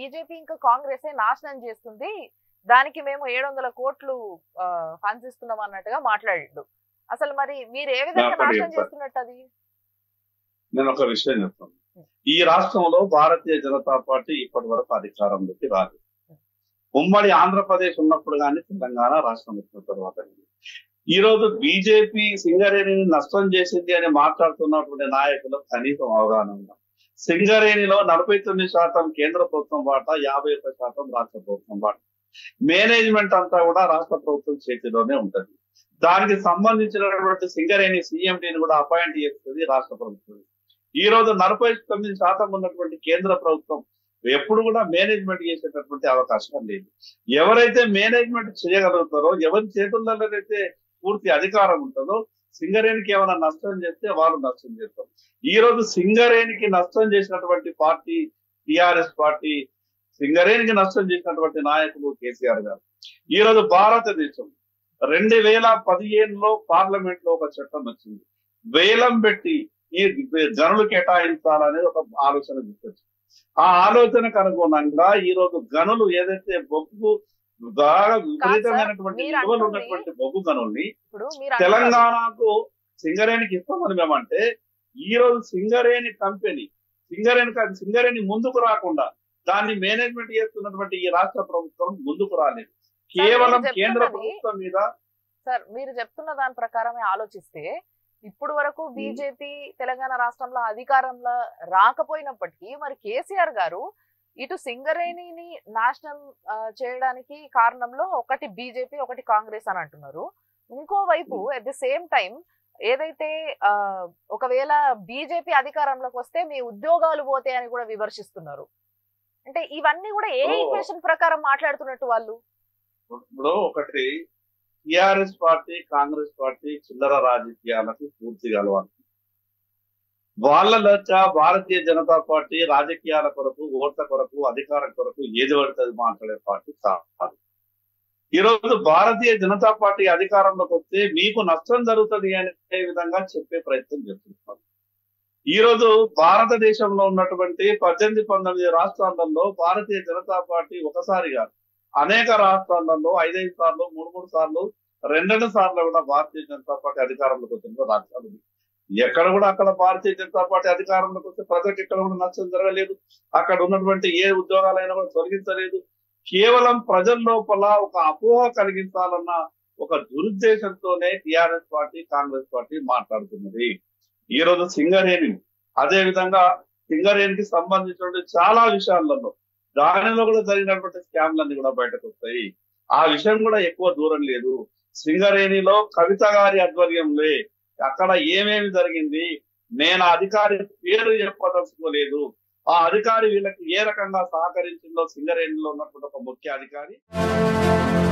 BJP ఇంకా కాంగ్రెస్ నాశనం చేస్తుంది దానికి మేము ఏడు వందల కోట్లు ఫండ్స్ ఇస్తున్నాం అన్నట్టుగా మాట్లాడిండు అసలు మరి మీరు ఏ విధంగా నాకు నాశనం చెప్తా. చేస్తున్నట్టు అది నేను ఒక విషయం చెప్తాను ఈ రాష్ట్రంలో భారతీయ జనతా పార్టీ ఇప్పటి వరకు అధికారంలోకి రాలేదు ఉమ్మడి ఆంధ్రప్రదేశ్ ఉన్నప్పుడు కానీ తెలంగాణ రాష్ట్రం వచ్చిన తర్వాత కానీ. ఈ రోజు బీజేపీ సింగరేణిని నష్టం చేసింది అని మాట్లాడుతున్నటువంటి నాయకులకు కనీసం అవగాహన ఉందా సింగరేణిలో నలభై తొమ్మిది శాతం కేంద్ర ప్రభుత్వం వాట యాభై ఒక్క శాతం రాష్ట్ర ప్రభుత్వం వాట మేనేజ్మెంట్ అంతా కూడా రాష్ట్ర ప్రభుత్వం చేతిలోనే ఉంటది దానికి సంబంధించినటువంటి సింగరేణి సీఎండీని కూడా అపాయింట్ చేస్తుంది రాష్ట్ర ప్రభుత్వం ఈ రోజు నలభై తొమ్మిది శాతం ఉన్నటువంటి కేంద్ర ప్రభుత్వం ఎప్పుడు కూడా మేనేజ్మెంట్ చేసేటటువంటి అవకాశం లేదు ఎవరైతే మేనేజ్మెంట్ చేయగలుగుతారో ఎవరి చేతుల్లో అయితే పూర్తి అధికారం ఉంటుందో సింగరేణికి ఏమైనా నష్టం చేస్తే వాళ్ళు నష్టం చేస్తారు ఈ రోజు సింగరేణికి నష్టం చేసినటువంటి పార్టీ టిఆర్ఎస్ పార్టీ సింగరేణికి నష్టం చేసినటువంటి నాయకులు కేసీఆర్ గారు ఈ రోజు భారతదేశం రెండు వేల పదిహేనులో పార్లమెంట్ లో ఒక చట్టం వచ్చింది వేలం పెట్టి ఈ గనులు కేటాయించాలనేది ఒక ఆలోచన తీసుకొచ్చింది ఆ ఆలోచనకు అనుగుణంగా ఈ రోజు గనులు ఏదైతే బొగ్గు బాగా విపరీతమైనటువంటి మీరు విలువలు అంటుంది- ఉన్నటువంటి బొగ్గు గనుల్ని ఇప్పుడు మీరు అంటున్నారు- తెలంగాణకు సింగరేణికి ఇస్తామని మేమంటే ఈ రోజు సింగరేణి కంపెనీ సింగరేణి కాదు సింగరేణి ముందుకు రాకుండా దాన్ని మేనేజ్మెంట్ చేస్తున్నటువంటి ఈ రాష్ట్ర ప్రభుత్వం ముందుకు రాలేదు కేవలం మీరు కేంద్ర చెప్తున్నది- ప్రభుత్వం మీద సార్ మీరు చెప్తున్న దాని ప్రకారమే ఆలోచిస్తే ఇప్పుడు వరకు బీజేపీ తెలంగాణ రాష్ట్రంలో అధికారంలో రాకపోయినప్పటికీ మరి కేసీఆర్ గారు ఇటు సింగరేణిని నాశనం ఆ, చేయడానికి కారణంలో ఒకటి బీజేపీ ఒకటి కాంగ్రెస్ అని అంటున్నారు ఇంకోవైపు అట్ ది సేమ్ టైం ఏదైతే ఆ, ఒకవేళ బీజేపీ అధికారంలోకి వస్తే మీ ఉద్యోగాలు పోతాయి అని కూడా విమర్శిస్తున్నారు అంటే ఇవన్నీ కూడా ఏ ఓ. ఈక్వేషన్ ప్రకారం మాట్లాడుతున్నట్టు వాళ్ళు ఇప్పుడు ఒకటి టిఆర్ఎస్ పార్టీ కాంగ్రెస్ పార్టీ చిల్లర రాజకీయాలకు పూర్తిగా అలవాటు వాళ్ళ లెక్క భారతీయ జనతా పార్టీ రాజకీయాల కొరకు ఓట్ల కొరకు అధికారం కొరకు ఏది పడుతుంది మాట్లాడే పార్టీ కాదు ఈ రోజు భారతీయ జనతా పార్టీ అధికారంలోకి వస్తే మీకు నష్టం జరుగుతుంది అనే విధంగా చెప్పే ప్రయత్నం చేస్తున్నారు ఈ రోజు భారతదేశంలో ఉన్నటువంటి పద్దెనిమిది పంతొమ్మిది రాష్ట్రాలలో భారతీయ జనతా పార్టీ ఒకసారి కాదు అనేక రాష్ట్రాలలో ఐదైదు సార్లు మూడు మూడు సార్లు రెండు సార్లు కూడా భారతీయ జనతా పార్టీ అధికారంలోకి వచ్చిన రాష్ట్రాలు ఉన్నాయి. ఎక్కడ కూడా అక్కడ భారతీయ జనతా పార్టీ అధికారంలోకి వస్తే ప్రజలకు ఎక్కడ కూడా నష్టం జరగలేదు అక్కడ ఉన్నటువంటి ఏ ఉద్యోగాలైనా కూడా తొలగించలేదు కేవలం ప్రజల లోపల ఒక అపోహ కలిగించాలన్న ఒక దురుద్దేశంతోనే టిఆర్ఎస్ పార్టీ కాంగ్రెస్ పార్టీ మాట్లాడుతున్నది ఈ రోజు సింగరేణి అదే విధంగా సింగరేణికి సంబంధించినటువంటి చాలా విషయాలలో దానిలో కూడా జరిగినటువంటి స్కామ్లన్నీ కూడా బయటకు వస్తాయి ఆ విషయం కూడా ఎక్కువ దూరం లేదు సింగరేణిలో కవిత గారి ఆధ్వర్యంలో అక్కడ ఏమేమి జరిగింది నేను ఆ అధికారి పేరు చెప్పదలుచుకోలేదు ఆ అధికారి వీళ్ళకి ఏ రకంగా సహకరించిందో సింగరేణిలో ఉన్నటువంటి ఒక ముఖ్య అధికారి